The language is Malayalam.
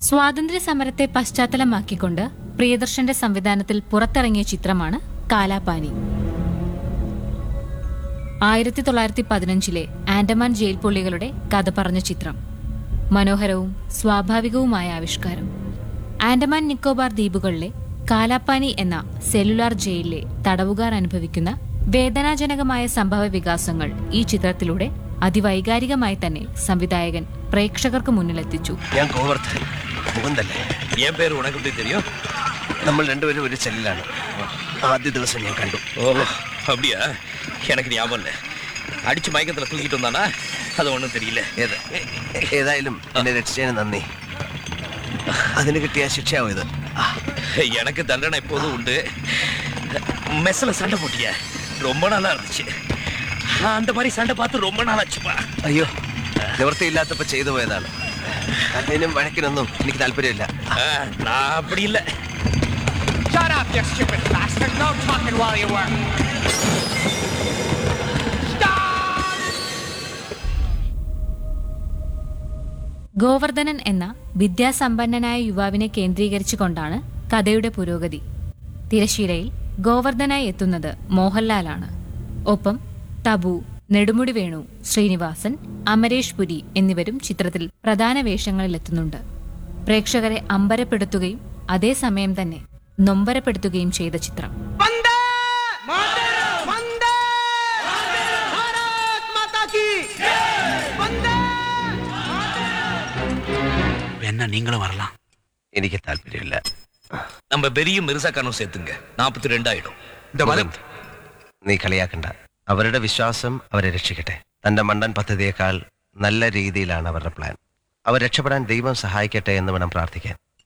സ്വാതന്ത്ര്യ സമരത്തെ പശ്ചാത്തലമാക്കിക്കൊണ്ട് പ്രിയദർശന്റെ സംവിധാനത്തിൽ പുറത്തിറങ്ങിയ ചിത്രമാണ് കാലാപാനി ആയിരത്തി തൊള്ളായിരത്തി പതിനഞ്ചിലെ ആൻഡമാൻ ജയിൽ പുള്ളികളുടെ കഥ പറഞ്ഞ ചിത്രം മനോഹരവും സ്വാഭാവികവുമായ ആവിഷ്കാരം ആൻഡമാൻ നിക്കോബാർ ദ്വീപുകളിലെ കാലാപ്പാനി എന്ന സെല്ലുലാർ ജയിലിലെ തടവുകാർ അനുഭവിക്കുന്ന വേദനാജനകമായ സംഭവ വികാസങ്ങൾ ഈ ചിത്രത്തിലൂടെ അതിവൈകാരികമായി തന്നെ സംവിധായകൻ പ്രേക്ഷകർക്ക് മുന്നിലെത്തിച്ചു ഞാൻ ഗോവർദ്ധൻ മുകുന്ദല്ലേ என் பேர் உனக்கு எப்படி தெரியும் നമ്മൾ രണ്ടുപേരും ഒരു സെല്ലിലാണ് ആദ്യ ദിവസം ഞാൻ കണ്ടു ஓ அப்படியா எனக்கு ஞாபகம் இல்லை அடிச்சு மயக்கத்தில் தூக்கிட்டு வந்தானா அது ஒன்றும் தெரியல ഏത് ഏതായാലും എന്നെ രക്ഷിച്ചതിന് നന്ദി അതിന് കിട്ടിയ ശിക്ഷയാവും ഇത് ആ, எனக்கு தண்டனை எப்போதும் உண்டு மெஸ்ஸில் சண்டை போட்டிய ரொம்ப நாளா இருந்துச்சு அந்த மாதிரி சண்டை பார்த்து ரொம்ப நாள் ஆச்சுப்பா അയ്യോ നിവൃത്തിയില്ലാത്തപ്പോ ചെയ്തു പോയതാണ് അതിനും വഴക്കിനൊന്നും എനിക്ക് താല്പര്യമില്ല ஆ, நான் அப்படி இல்லை Shut up, you stupid bastard! No talking while you work! Govardhanan എന്ന വിദ്യാസമ്പന്നനായ യുവാവിനെ കേന്ദ്രീകരിച്ചുകൊണ്ടാണ് കഥയുടെ പുരോഗതി തിരശീലയിൽ ഗോവർദ്ധനായി എത്തുന്നത് മോഹൻലാലാണ് ഒപ്പം തബു നെടുമുടി വേണു ശ്രീനിവാസൻ അമരേഷ് പുരി എന്നിവരും ചിത്രത്തിൽ പ്രധാന വേഷങ്ങളിലെത്തുന്നുണ്ട് പ്രേക്ഷകരെ അമ്പരപ്പെടുത്തുകയും അതേസമയം തന്നെ നൊമ്പരപ്പെടുത്തുകയും ചെയ്ത ചിത്രം Vande! Vande! Bharat Mata ki! Vande! வேணா நீங்களும் வரலாம் എനിക്ക് താല്പര്യമില്ല நம்ம பெரிய மிருசாக்கானும் சேர்த்துங்க நாற்பத்தி ரெண்டு ஆயிடும் മുകുന്ദ്, നീ കളിയാക്കണ്ട അവരുടെ വിശ്വാസം അവരെ രക്ഷിക്കട്ടെ തന്റെ മണ്ടൻ പദ്ധതിയേക്കാൾ നല്ല രീതിയിലാണ് അവരുടെ പ്ലാൻ അവർ രക്ഷപ്പെടാൻ ദൈവം സഹായിക്കട്ടെ എന്ന് വേണം പ്രാർത്ഥിക്കാൻ